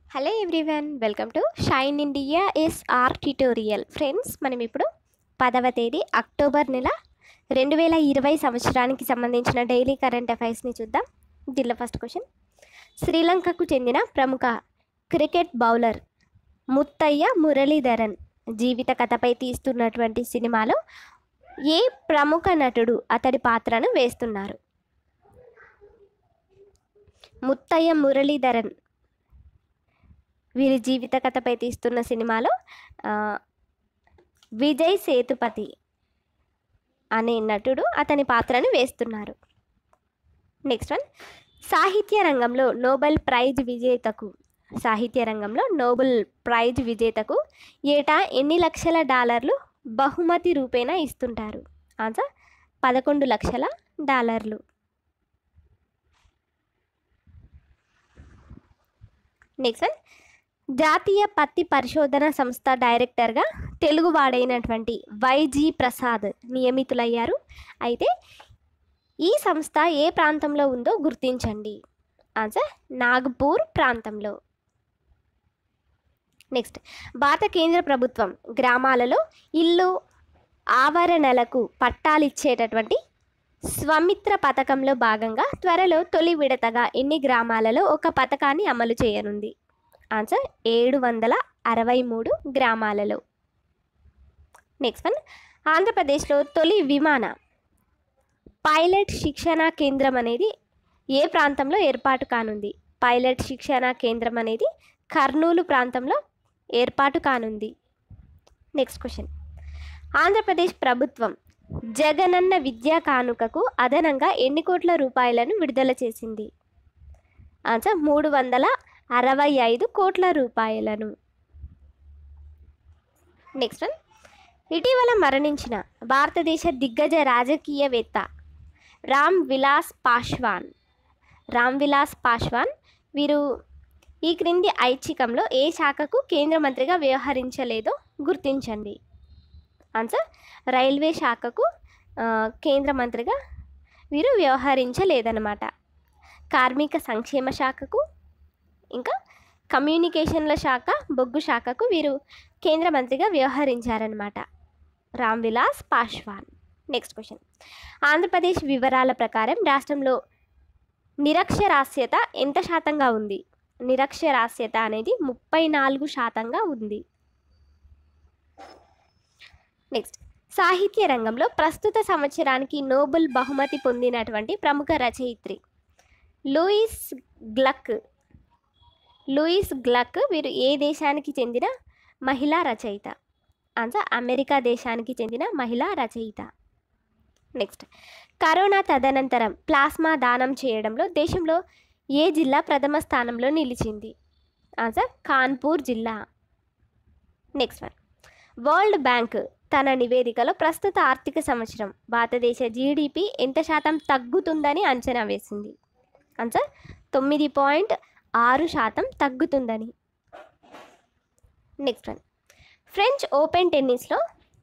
hello everyone welcome to Shine India SR tutorial friends మనం ఇప్పుడు పదవ తేదీ అక్టోబర్ నెల రెండు వేల ఇరవై సంవత్సరానికి సంబంధించిన డైలీ కరెంట్ అఫైర్స్ని చూద్దాం దీనిలో ఫస్ట్ క్వశ్చన్ శ్రీలంకకు చెందిన ప్రముఖ క్రికెట్ బౌలర్ ముత్తయ్య మురళీధరన్ జీవిత కథపై తీస్తున్నటువంటి సినిమాలో ఏ ప్రముఖ నటుడు అతడి పాత్రను వేస్తున్నారు ముత్తయ్య మురళీధరన్ వీరి జీవిత కథపై తీస్తున్న సినిమాలో ఆ, విజయ్ సేతుపతి అనే నటుడు అతని పాత్రను వేస్తున్నారు నెక్స్ట్ వన్ సాహిత్య రంగంలో నోబెల్ ప్రైజ్ విజేతకు సాహిత్య రంగంలో నోబెల్ ప్రైజ్ విజేతకు ఏటా ఎన్ని లక్షల డాలర్లు బహుమతి రూపేణా ఇస్తుంటారు ఆన్సర్ పదకొండు లక్షల డాలర్లు నెక్స్ట్ వన్ జాతీయ పత్తి పరిశోధన సంస్థ డైరెక్టర్గా తెలుగువాడైనటువంటి వైజీ ప్రసాద్ నియమితులయ్యారు అయితే ఈ సంస్థ ఏ ప్రాంతంలో ఉందో గుర్తించండి ఆన్సర్ నాగ్పూర్ ప్రాంతంలో నెక్స్ట్ భారత కేంద్ర ప్రభుత్వం గ్రామాలలో ఇల్లు ఆవరణలకు పట్టాలిచ్చేటటువంటి స్వమిత్ర పథకంలో భాగంగా త్వరలో తొలి విడతగా ఎన్ని గ్రామాలలో ఒక పథకాన్ని అమలు చేయనుంది ఆన్సర్ ఏడు వందల అరవై మూడు గ్రామాలలో నెక్స్ట్ వన్ ఆంధ్రప్రదేశ్లో తొలి విమాన పైలట్ శిక్షణ కేంద్రం అనేది ఏ ప్రాంతంలో ఏర్పాటు కానుంది పైలట్ శిక్షణ కేంద్రం అనేది కర్నూలు ప్రాంతంలో ఏర్పాటు కానుంది నెక్స్ట్ క్వశ్చన్ ఆంధ్రప్రదేశ్ ప్రభుత్వం జగనన్న విద్యా కానుకకు అదనంగా ఎన్ని కోట్ల రూపాయలను విడుదల చేసింది ఆన్సర్ మూడు వందల అరవై ఐదు కోట్ల రూపాయలను నెక్స్ట్ వన్ ఇటీవల మరణించిన భారతదేశ దిగ్గజ రాజకీయవేత్త రామ్ విలాస్ పాశ్వాన్ రామ్ విలాస్ పాశ్వాన్ వీరు ఈ క్రింది ఐచ్ఛికంలో ఏ శాఖకు కేంద్ర మంత్రిగా వ్యవహరించలేదో గుర్తించండి ఆన్సర్ రైల్వే శాఖకు ఆ, కేంద్ర మంత్రిగా వీరు వ్యవహరించలేదన్నమాట కార్మిక సంక్షేమ శాఖకు ఇంకా కమ్యూనికేషన్ల శాఖ బొగ్గు శాఖకు వీరు కేంద్ర మంత్రిగా వ్యవహరించారనమాట రామ్ విలాస్ పాశ్వాన్ నెక్స్ట్ క్వశ్చన్ ఆంధ్రప్రదేశ్ వివరాల ప్రకారం రాష్ట్రంలో నిరక్షరాస్యత ఎంత శాతంగా ఉంది నిరక్షరాస్యత అనేది ముప్పై నాలుగు శాతంగా ఉంది నెక్స్ట్ సాహిత్య రంగంలో ప్రస్తుత సంవత్సరానికి నోబెల్ బహుమతి పొందినటువంటి ప్రముఖ రచయిత్రి లూయిస్ గ్లక్ లూయిస్ గ్లక్ వీరు ఏ దేశానికి చెందిన మహిళా రచయిత ఆన్సర్ అమెరికా దేశానికి చెందిన మహిళా రచయిత నెక్స్ట్ కరోనా తదనంతరం ప్లాస్మా దానం చేయడంలో దేశంలో ఏ జిల్లా ప్రథమ స్థానంలో నిలిచింది ఆన్సర్ కాన్పూర్ జిల్లా నెక్స్ట్ వన్ వరల్డ్ బ్యాంక్ తన నివేదికలో ప్రస్తుత ఆర్థిక సంవత్సరం భారతదేశ జీడిపి ఎంత శాతం తగ్గుతుందని అంచనా వేసింది ఆన్సర్ తొమ్మిది పాయింట్ ఆరు శాతం తగ్గుతుందని నెక్స్ట్ వన్ ఫ్రెంచ్ ఓపెన్ టెన్నిస్లో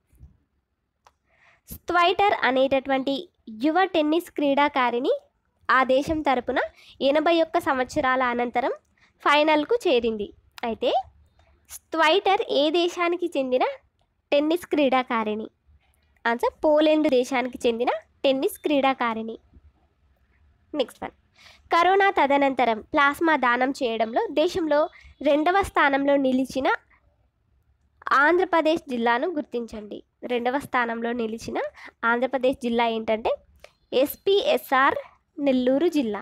స్ట్వైటర్ అనేటటువంటి యువ టెన్నిస్ క్రీడాకారిణి ఆ దేశం తరపున ఎనభై ఒక్క సంవత్సరాల అనంతరం ఫైనల్కు చేరింది అయితే స్ట్వైటర్ ఏ దేశానికి చెందిన టెన్నిస్ క్రీడాకారిణి ఆన్సర్ పోలెండ్ దేశానికి చెందిన టెన్నిస్ క్రీడాకారిణి నెక్స్ట్ వన్ కరోనా తదనంతరం ప్లాస్మా దానం చేయడంలో దేశంలో రెండవ స్థానంలో నిలిచిన ఆంధ్రప్రదేశ్ జిల్లాను గుర్తించండి రెండవ స్థానంలో నిలిచిన ఆంధ్రప్రదేశ్ జిల్లా ఏంటంటే ఎస్పిఎస్ఆర్ నెల్లూరు జిల్లా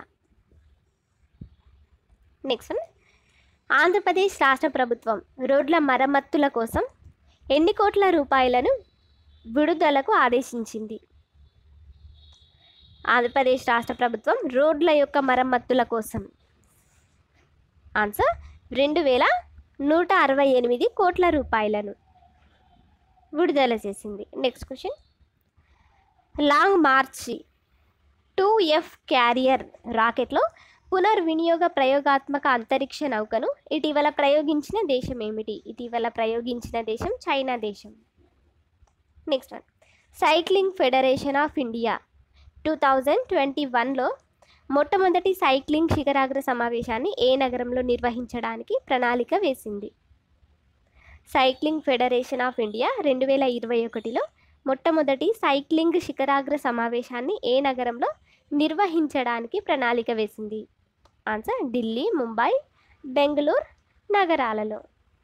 నెక్స్ట్ వన్ ఆంధ్రప్రదేశ్ రాష్ట్ర ప్రభుత్వం రోడ్ల మరమ్మతుల కోసం ఎన్ని కోట్ల రూపాయలను విడుదలకు ఆదేశించింది ఆంధ్రప్రదేశ్ రాష్ట్ర ప్రభుత్వం రోడ్ల యొక్క మరమ్మతుల కోసం ఆన్సర్ రెండు వేల నూట అరవై ఎనిమిది కోట్ల రూపాయలను విడుదల చేసింది next question long March two F carrier రాకెట్లో పునర్వినియోగ ప్రయోగాత్మక అంతరిక్ష నౌకను ఇటీవల ప్రయోగించిన దేశం ఏమిటి ఇటీవల ప్రయోగించిన దేశం చైనా దేశం next one cycling federation of India two thousand twenty వన్లో మొట్టమొదటి సైక్లింగ్ శిఖరాగ్ర సమావేశాన్ని ఏ నగరంలో నిర్వహించడానికి ప్రణాళిక వేసింది సైక్లింగ్ ఫెడరేషన్ ఆఫ్ ఇండియా రెండు వేల ఇరవై ఒకటిలో మొట్టమొదటి సైక్లింగ్ శిఖరాగ్ర సమావేశాన్ని ఏ నగరంలో నిర్వహించడానికి ప్రణాళిక వేసింది ఆన్సర్ ఢిల్లీ ముంబై బెంగళూరు నగరాలలో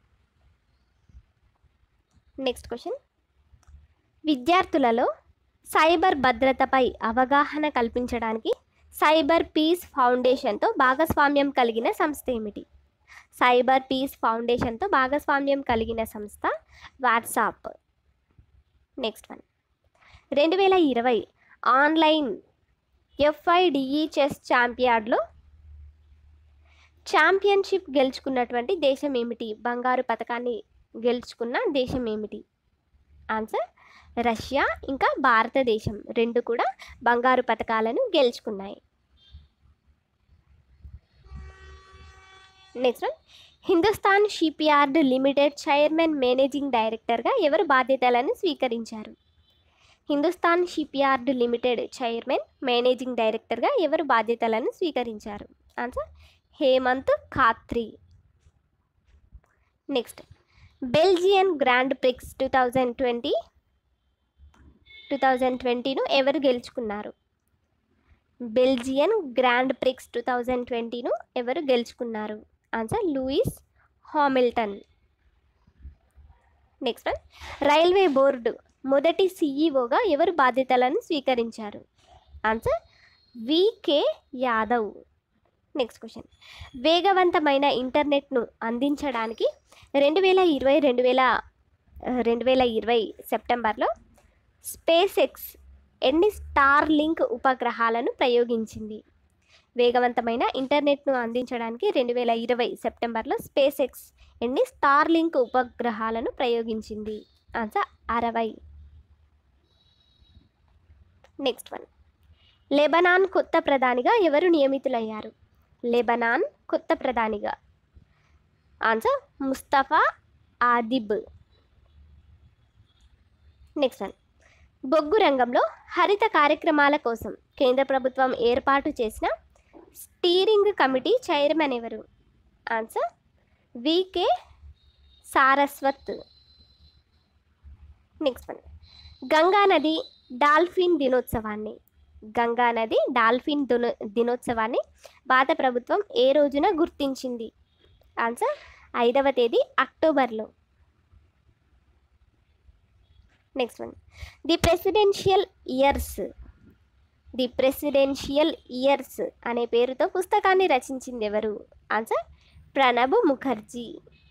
నెక్స్ట్ క్వశ్చన్ విద్యార్థులలో సైబర్ భద్రతపై అవగాహన కల్పించడానికి సైబర్ పీస్ ఫౌండేషన్తో భాగస్వామ్యం కలిగిన సంస్థ ఏమిటి సైబర్ పీస్ ఫౌండేషన్తో భాగస్వామ్యం కలిగిన సంస్థ వాట్సాప్ నెక్స్ట్ వన్ రెండు వేల ఇరవై ఆన్లైన్ ఎఫ్ఐడిఈ చెస్ ఛాంపియన్లో ఛాంపియన్షిప్ గెలుచుకున్నటువంటి దేశం ఏమిటి బంగారు పథకాన్ని గెలుచుకున్న దేశం ఏమిటి ఆన్సర్ రష్యా ఇంకా భారతదేశం రెండు కూడా బంగారు పథకాలను గెలుచుకున్నాయి next one Hindustan shipyard limited chairman managing డైరెక్టర్గా ఎవరు బాధ్యతలను స్వీకరించారు Hindustan shipyard limited chairman managing డైరెక్టర్గా ఎవరు బాధ్యతలను స్వీకరించారు answer Hemant Khatri next Belgian grand prix two thousand twenty two thousand ట్వంటీను ఎవరు గెలుచుకున్నారు Belgian grand prix two thousand ట్వంటీను ఎవరు గెలుచుకున్నారు answer Lewis Hamilton next one railway board మొదటి సీఈఓగా ఎవరు బాధ్యతలను స్వీకరించారు answer VK Yadav next question వేగవంతమైన ఇంటర్నెట్ను అందించడానికి రెండు వేల ఇరవై రెండు వేల రెండు వేల ఇరవై సెప్టెంబర్లో స్పేస్ ఎక్స్ ఎన్ని స్టార్ లింక్ ఉపగ్రహాలను ప్రయోగించింది వేగవంతమైన ఇంటర్నెట్ను అందించడానికి రెండు వేల ఇరవై సెప్టెంబర్లో స్పేస్ ఎక్స్ ఎన్ని స్టార్ లింక్ ఉపగ్రహాలను ప్రయోగించింది ఆన్సర్ అరవై నెక్స్ట్ వన్ లెబనాన్ కొత్త ప్రధానిగా ఎవరు నియమితులయ్యారు లెబనాన్ కొత్త ప్రధానిగా answer Mustapha Adib next one బొగ్గు రంగంలో హరిత కార్యక్రమాల కోసం కేంద్ర ప్రభుత్వం ఏర్పాటు చేసిన స్టీరింగ్ కమిటీ చైర్మన్ ఎవరు answer VK Saraswat next one Ganga నది డాల్ఫిన్ దినోత్సవాన్ని గంగా నది డాల్ఫిన్ దినో దినోత్సవాన్ని భారత ప్రభుత్వం ఏ రోజున గుర్తించింది ఆన్సర్ ఐదవ తేదీ అక్టోబర్లో next one the presidential years the presidential years అనే పేరుతో పుస్తకాన్ని రచించింది ఎవరు answer Pranab Mukherjee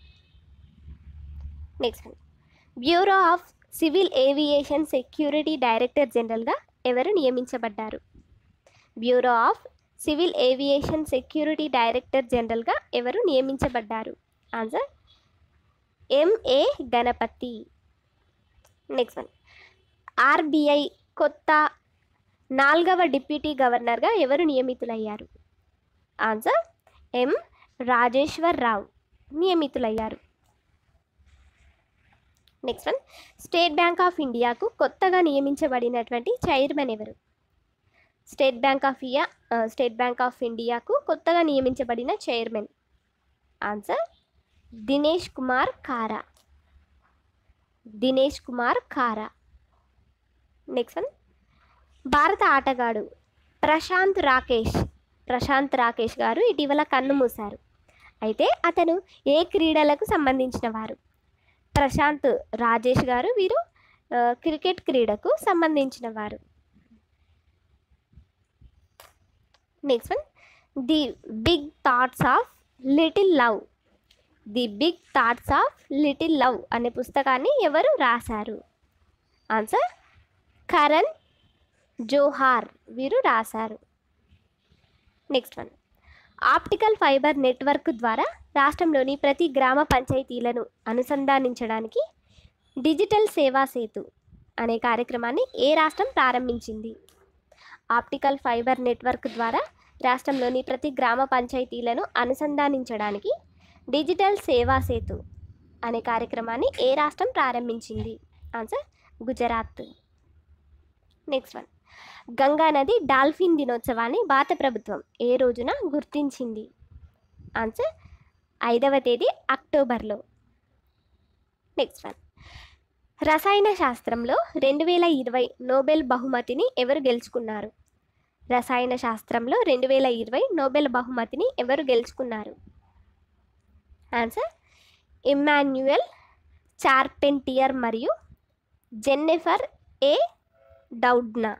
next one bureau of civil aviation security director జనరల్గా ఎవరు నియమించబడ్డారు bureau of civil aviation security director జనరల్గా ఎవరు నియమించబడ్డారు answer MA Ganapathi next one RBI కొత్త నాలుగవ డిప్యూటీ గవర్నర్గా ఎవరు నియమితులయ్యారు ఆన్సర్ ఎం రాజేశ్వర్ రావు నియమితులయ్యారు next one state bank of ఇండియాకు కొత్తగా నియమించబడినటువంటి చైర్మన్ ఎవరు state bank of India state bank of ఇండియాకు కొత్తగా నియమించబడిన చైర్మన్ ఆన్సర్ దినేష్ కుమార్ కారా దినేష్ కుమార్ కారా నెక్స్ట్ వన్ భారత ఆటగాడు ప్రశాంత్ రాకేష్ ప్రశాంత్ రాకేష్ గారు ఇటీవల కన్ను మూశారు అయితే అతను ఏ క్రీడలకు సంబంధించిన వారు ప్రశాంత్ రాజేష్ గారు వీరు ఆ, క్రికెట్ క్రీడకు సంబంధించిన వారు next one the big thoughts of little love the big thoughts of little love అనే పుస్తకాన్ని ఎవరు రాశారు ఆన్సర్ కరణ్ జోహార్ వీరు రాశారు next one optical fibre network ద్వారా రాష్ట్రంలోని ప్రతి గ్రామ పంచాయతీలను అనుసంధానించడానికి డిజిటల్ సేవా సేతు అనే కార్యక్రమాన్ని ఏ రాష్ట్రం ప్రారంభించింది ఆప్టికల్ ఫైబర్ నెట్వర్క్ ద్వారా రాష్ట్రంలోని ప్రతి గ్రామ పంచాయతీలను అనుసంధానించడానికి డిజిటల్ సేవా సేతు అనే కార్యక్రమాన్ని ఏ రాష్ట్రం ప్రారంభించింది answer Gujarat next one Ganga నది డాల్ఫిన్ దినోత్సవాన్ని భారత ప్రభుత్వం ఏ రోజున గుర్తించింది ఆన్సర్ ఐదవ తేదీ అక్టోబర్లో నెక్స్ట్ వన్ రసాయన శాస్త్రంలో రెండు వేల ఇరవై నోబెల్ బహుమతిని ఎవరు గెలుచుకున్నారు రసాయన శాస్త్రంలో రెండు వేల ఇరవై నోబెల్ బహుమతిని ఎవరు గెలుచుకున్నారు ఆన్సర్ ఇమ్మాన్యుయల్ చార్పెంటియర్ మరియు జెన్నెఫర్ ఏ డౌడ్నా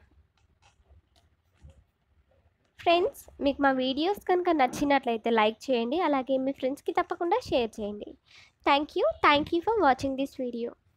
ఫ్రెండ్స్ మీకు మా వీడియోస్ కనుక నచ్చినట్లయితే లైక్ చేయండి అలాగే మీ ఫ్రెండ్స్కి తప్పకుండా షేర్ చేయండి thank you thank you for watching this video